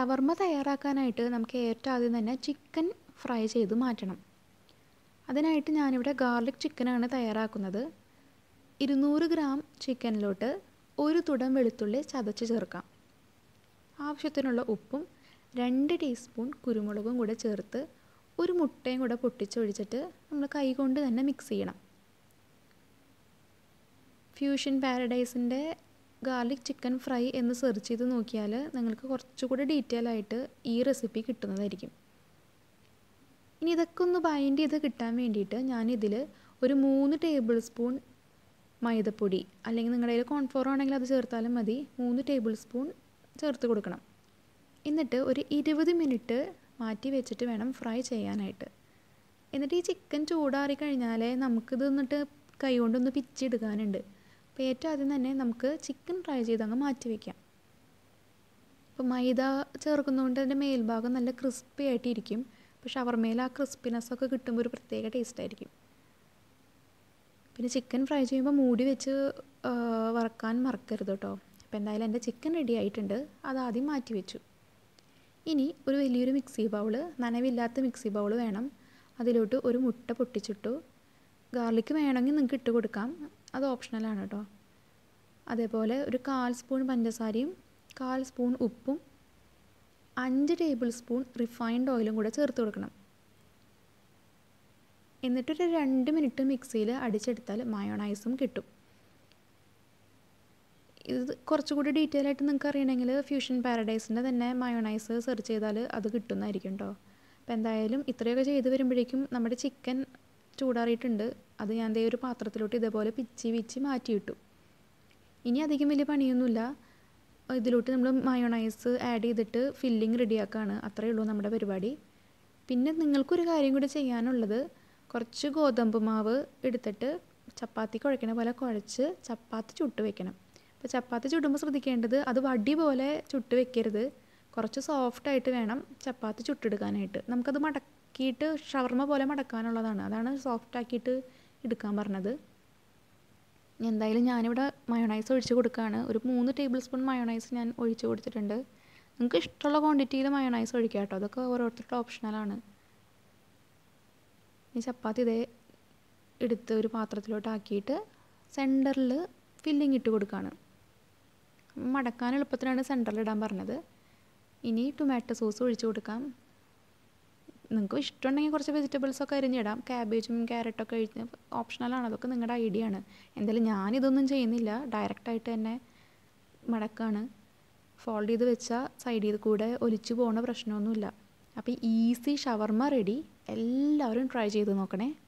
ഷവർമ്മ തയ്യാറാക്കാനായിട്ട് നമുക്ക് ഏറ്റവും ആദ്യം തന്നെ ചിക്കൻ ഫ്രൈ ചെയ്ത് മാറ്റണം അതിനായിട്ട് ഞാനിവിടെ ഗാർലിക് ചിക്കനാണ് തയ്യാറാക്കുന്നത് ഇരുന്നൂറ് ഗ്രാം ചിക്കനിലോട്ട് ഒരു തുടം വെളുത്തുള്ളി ചതച്ച് ചേർക്കാം ആവശ്യത്തിനുള്ള ഉപ്പും രണ്ട് ടീസ്പൂൺ കുരുമുളകും കൂടെ ചേർത്ത് ഒരു മുട്ടയും കൂടെ പൊട്ടിച്ചൊഴിച്ചിട്ട് നമ്മൾ കൈ കൊണ്ട് തന്നെ മിക്സ് ചെയ്യണം ഫ്യൂഷൻ പാരഡൈസിൻ്റെ ഗാർലിക് ചിക്കൻ ഫ്രൈ എന്ന് സെർച്ച് ചെയ്ത് നോക്കിയാൽ നിങ്ങൾക്ക് കുറച്ചുകൂടി ഡീറ്റെയിൽ ആയിട്ട് ഈ റെസിപ്പി കിട്ടുന്നതായിരിക്കും ഇനി ഇതൊക്കെ ഒന്ന് ബൈൻഡ് ചെയ്ത് കിട്ടാൻ വേണ്ടിയിട്ട് ഞാനിതിൽ ഒരു മൂന്ന് ടേബിൾ സ്പൂൺ മൈദപ്പൊടി അല്ലെങ്കിൽ നിങ്ങളുടെ കയ്യിൽ കോൺഫ്ലോർ ആണെങ്കിൽ അത് ചേർത്താലും മതി മൂന്ന് ടേബിൾ സ്പൂൺ ചേർത്ത് കൊടുക്കണം എന്നിട്ട് ഒരു ഇരുപത് മിനിറ്റ് മാറ്റി വെച്ചിട്ട് വേണം ഫ്രൈ ചെയ്യാനായിട്ട് എന്നിട്ട് ഈ ചിക്കൻ ചൂടാറി കഴിഞ്ഞാലേ നമുക്കിത് എന്നിട്ട് കൈ കൊണ്ടൊന്ന് പിച്ചെടുക്കാനുണ്ട് അപ്പോൾ ഏറ്റവും ആദ്യം തന്നെ നമുക്ക് ചിക്കൻ ഫ്രൈ ചെയ്ത് അങ്ങ് മാറ്റി വയ്ക്കാം ഇപ്പോൾ മൈദ ചേർക്കുന്നതുകൊണ്ട് അതിൻ്റെ മേൽഭാഗം നല്ല ക്രിസ്പി ആയിട്ടിരിക്കും അപ്പോൾ ഷവർമയിൽ ആ ക്രിസ്പിനെസ് ഒക്കെ കിട്ടുമ്പോൾ ഒരു പ്രത്യേക ടേസ്റ്റ് ആയിരിക്കും പിന്നെ ചിക്കൻ ഫ്രൈ ചെയ്യുമ്പോൾ മൂടി വെച്ച് വറക്കാൻ മറക്കരുത് കേട്ടോ അപ്പോൾ എന്തായാലും എൻ്റെ ചിക്കൻ റെഡി ആയിട്ടുണ്ട് അത് ആദ്യം മാറ്റി വെച്ചു ഇനി ഒരു വലിയൊരു മിക്സി ബൗള് നനവില്ലാത്ത മിക്സി ബൗൾ വേണം അതിലോട്ട് ഒരു മുട്ട പൊട്ടിച്ചിട്ടു ഗാർലിക്ക് വേണമെങ്കിൽ നിങ്ങൾക്ക് ഇട്ട് കൊടുക്കാം അത് ഓപ്ഷണലാണ് കേട്ടോ അതേപോലെ ഒരു കാൽ സ്പൂൺ പഞ്ചസാരയും കാൽ സ്പൂൺ ഉപ്പും അഞ്ച് ടേബിൾ സ്പൂൺ റിഫൈൻഡ് ഓയിലും കൂടെ ചേർത്ത് കൊടുക്കണം എന്നിട്ടൊരു രണ്ട് മിനിറ്റ് മിക്സിയിൽ അടിച്ചെടുത്താൽ മയോണൈസും കിട്ടും ഇത് കുറച്ചുകൂടി ഡീറ്റെയിൽ ആയിട്ട് നിങ്ങൾക്ക് അറിയണമെങ്കിൽ ഫ്യൂഷൻ പാരഡൈസിൻ്റെ തന്നെ മയോണൈസ് സെർച്ച് ചെയ്താൽ അത് കിട്ടുന്നതായിരിക്കും കേട്ടോ അപ്പോൾ എന്തായാലും ഇത്രയൊക്കെ ചെയ്ത് വരുമ്പോഴേക്കും നമ്മുടെ ചിക്കൻ ചൂടാറിയിട്ടുണ്ട് അത് ഞാൻ ദേ ഒരു പാത്രത്തിലോട്ട് ഇതേപോലെ പിച്ചി പിച്ചി മാറ്റിയിട്ടു ഇനി അധികം വലിയ പണിയൊന്നുമില്ല ഇതിലോട്ട് നമ്മൾ മയോണൈസ് ആഡ് ചെയ്തിട്ട് ഫില്ലിങ് റെഡിയാക്കുകയാണ് അത്രയേ ഉള്ളൂ നമ്മുടെ പരിപാടി പിന്നെ നിങ്ങൾക്കൊരു കാര്യം കൂടി ചെയ്യാനുള്ളത് കുറച്ച് ഗോതമ്പ് മാവ് എടുത്തിട്ട് ചപ്പാത്തി കുഴക്കണ പോലെ കുഴച്ച് ചപ്പാത്തി ചുട്ട് വെക്കണം അപ്പോൾ ചപ്പാത്തി ചുടുമ്പോൾ ശ്രദ്ധിക്കേണ്ടത് അത് വടി പോലെ ചുട്ട് വെക്കരുത് കുറച്ച് സോഫ്റ്റായിട്ട് വേണം ചപ്പാത്തി ചുട്ടെടുക്കാനായിട്ട് നമുക്കത് മടക്കിയിട്ട് ഷവർമ പോലെ മടക്കാനുള്ളതാണ് അതാണ് സോഫ്റ്റ് ആക്കിയിട്ട് എടുക്കാൻ പറഞ്ഞത് എന്തായാലും ഞാനിവിടെ മയോണൈസ് ഒഴിച്ച് കൊടുക്കുകയാണ് ഒരു മൂന്ന് ടേബിൾ സ്പൂൺ മയോണൈസ് ഞാൻ ഒഴിച്ച് കൊടുത്തിട്ടുണ്ട് നിങ്ങൾക്ക് ഇഷ്ടമുള്ള ക്വാണ്ടിറ്റിയിൽ മയോണൈസ് ഒഴിക്കാം കേട്ടോ അതൊക്കെ ഓരോരുത്തരുടെ ഓപ്ഷണലാണ് ഈ ചപ്പാത്തി ഇതേ എടുത്ത് ഒരു പാത്രത്തിലോട്ട് ആക്കിയിട്ട് സെൻറ്ററിൽ ഫില്ലിങ് ഇട്ട് കൊടുക്കുകയാണ് മടക്കാൻ എളുപ്പത്തിനാണ് സെൻറ്ററിൽ ഇടാൻ പറഞ്ഞത് ഇനി ടൊമാറ്റോ സോസ് ഒഴിച്ച് കൊടുക്കാം നിങ്ങൾക്ക് ഇഷ്ടമുണ്ടെങ്കിൽ കുറച്ച് വെജിറ്റബിൾസ് ഒക്കെ അരിഞ്ഞിടാം ക്യാബേജും ക്യാരറ്റൊക്കെ അഴിഞ്ഞ് ഓപ്ഷണലാണ് അതൊക്കെ നിങ്ങളുടെ ഐഡിയ ആണ് എന്തായാലും ഞാനിതൊന്നും ചെയ്യുന്നില്ല ഡയറക്റ്റായിട്ട് തന്നെ മടക്കാണ് ഫോൾഡ് ചെയ്ത് വെച്ചാൽ സൈഡിൽ ചെയ്ത് കൂടെ ഒലിച്ചു പോകുന്ന പ്രശ്നമൊന്നുമില്ല അപ്പോൾ ഈസി ഷവർമ റെഡി എല്ലാവരും ട്രൈ ചെയ്ത് നോക്കണേ